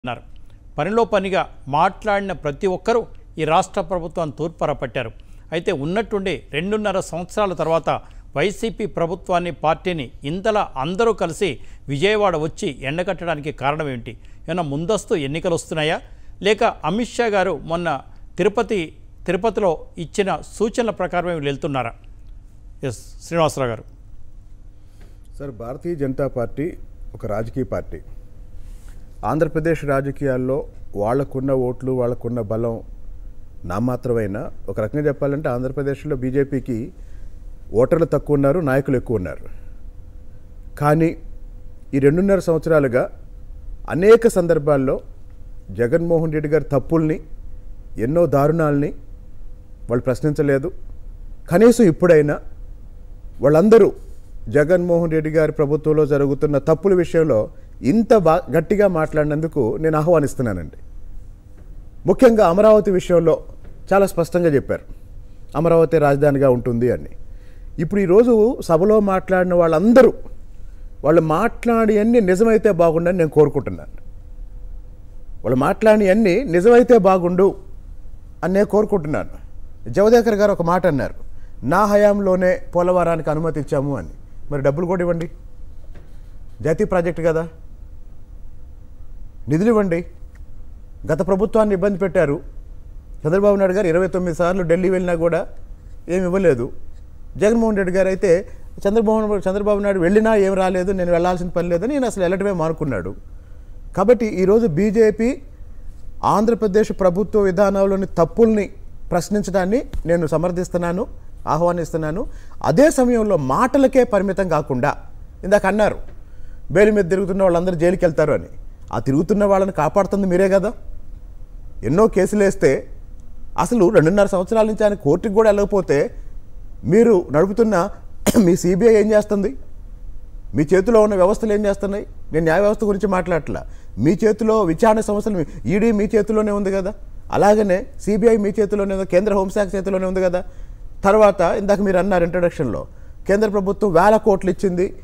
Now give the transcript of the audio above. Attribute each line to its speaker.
Speaker 1: అన్నారు పనిలో పనిగా మాట్లాడిన ప్రతి ఒక్కరూ ఈ రాష్ట్ర ప్రభుత్వాన్ని తూర్పర పట్టారు అయితే ఉన్నట్టుండి రెండున్నర సంవత్సరాల తర్వాత వైసీపీ ప్రభుత్వాన్ని పార్టీని ఇంతలా అందరూ కలిసి విజయవాడ వచ్చి ఎండకట్టడానికి కారణం ఏంటి ఏమైనా ముందస్తు ఎన్నికలు వస్తున్నాయా లేక అమిత్ షా గారు మొన్న తిరుపతి తిరుపతిలో ఇచ్చిన సూచనల ప్రకారమే వీళ్ళు వెళ్తున్నారా ఎస్ శ్రీనివాసరావు గారు
Speaker 2: సార్ భారతీయ జనతా పార్టీ ఒక రాజకీయ పార్టీ ఆంధ్రప్రదేశ్ రాజకీయాల్లో వాళ్ళకున్న ఓట్లు వాళ్ళకున్న బలం నామాత్రమైన ఒక రకంగా చెప్పాలంటే ఆంధ్రప్రదేశ్లో బీజేపీకి ఓటర్లు తక్కువ ఉన్నారు నాయకులు ఎక్కువ ఉన్నారు కానీ ఈ రెండున్నర సంవత్సరాలుగా అనేక సందర్భాల్లో జగన్మోహన్ రెడ్డి గారి తప్పుల్ని ఎన్నో దారుణాలని వాళ్ళు ప్రశ్నించలేదు కనీసం ఇప్పుడైనా వాళ్ళందరూ జగన్మోహన్ రెడ్డి గారి ప్రభుత్వంలో జరుగుతున్న తప్పుల విషయంలో ఇంత బా గట్టిగా మాట్లాడినందుకు నేను ఆహ్వానిస్తున్నానండి ముఖ్యంగా అమరావతి విషయంలో చాలా స్పష్టంగా చెప్పారు అమరావతి రాజధానిగా ఉంటుంది అని ఇప్పుడు ఈరోజు సభలో మాట్లాడిన వాళ్ళందరూ వాళ్ళు మాట్లాడి అన్నీ నిజమైతే బాగుండని నేను కోరుకుంటున్నాను వాళ్ళు మాట్లాడి అన్నీ నిజమైతే బాగుండు అని నేను కోరుకుంటున్నాను జవదేకర్ గారు ఒక మాట అన్నారు నా హయాంలోనే పోలవరానికి అనుమతి ఇచ్చాము అని మరి డబ్బులు కూడా ఇవ్వండి జాతీయ ప్రాజెక్ట్ కదా నిధులు ఇవ్వండి గత ప్రభుత్వాన్ని ఇబ్బంది పెట్టారు చంద్రబాబు నాయుడు గారు ఇరవై తొమ్మిది సార్లు ఢిల్లీ వెళ్ళినా కూడా ఏమి ఇవ్వలేదు జగన్మోహన్ రెడ్డి గారు అయితే చంద్రబాబు చంద్రబాబు నాయుడు వెళ్ళినా ఏం రాలేదు నేను వెళ్ళాల్సిన పని లేదని నేను అసలు వెళ్ళటమే మానుకున్నాడు కాబట్టి ఈరోజు బీజేపీ ఆంధ్రప్రదేశ్ ప్రభుత్వ విధానంలోని తప్పుల్ని ప్రశ్నించడాన్ని నేను సమర్థిస్తున్నాను ఆహ్వానిస్తున్నాను అదే సమయంలో మాటలకే పరిమితం కాకుండా ఇందాక అన్నారు బెయిల్ మీద తిరుగుతున్న వాళ్ళందరూ జైలుకి వెళ్తారు అని ఆ తిరుగుతున్న వాళ్ళని కాపాడుతుంది మీరే కదా ఎన్నో కేసులు వేస్తే అసలు రెండున్నర సంవత్సరాల నుంచి ఆయన కోర్టుకు కూడా వెళ్ళకపోతే మీరు నడుపుతున్న మీ సిబిఐ ఏం చేస్తుంది మీ చేతిలో ఉన్న వ్యవస్థలు ఏం చేస్తున్నాయి నేను న్యాయ వ్యవస్థ గురించి మాట్లాడట్లా మీ చేతిలో విచారణ సంస్థలు ఈడీ మీ చేతిలోనే ఉంది కదా అలాగనే సిబిఐ మీ చేతిలోనే ఉంది కేంద్ర హోంశాఖ చేతిలోనే ఉంది కదా తర్వాత ఇందాక మీరు అన్నారు ఇంట్రడక్షన్లో కేంద్ర ప్రభుత్వం వేల కోట్లు ఇచ్చింది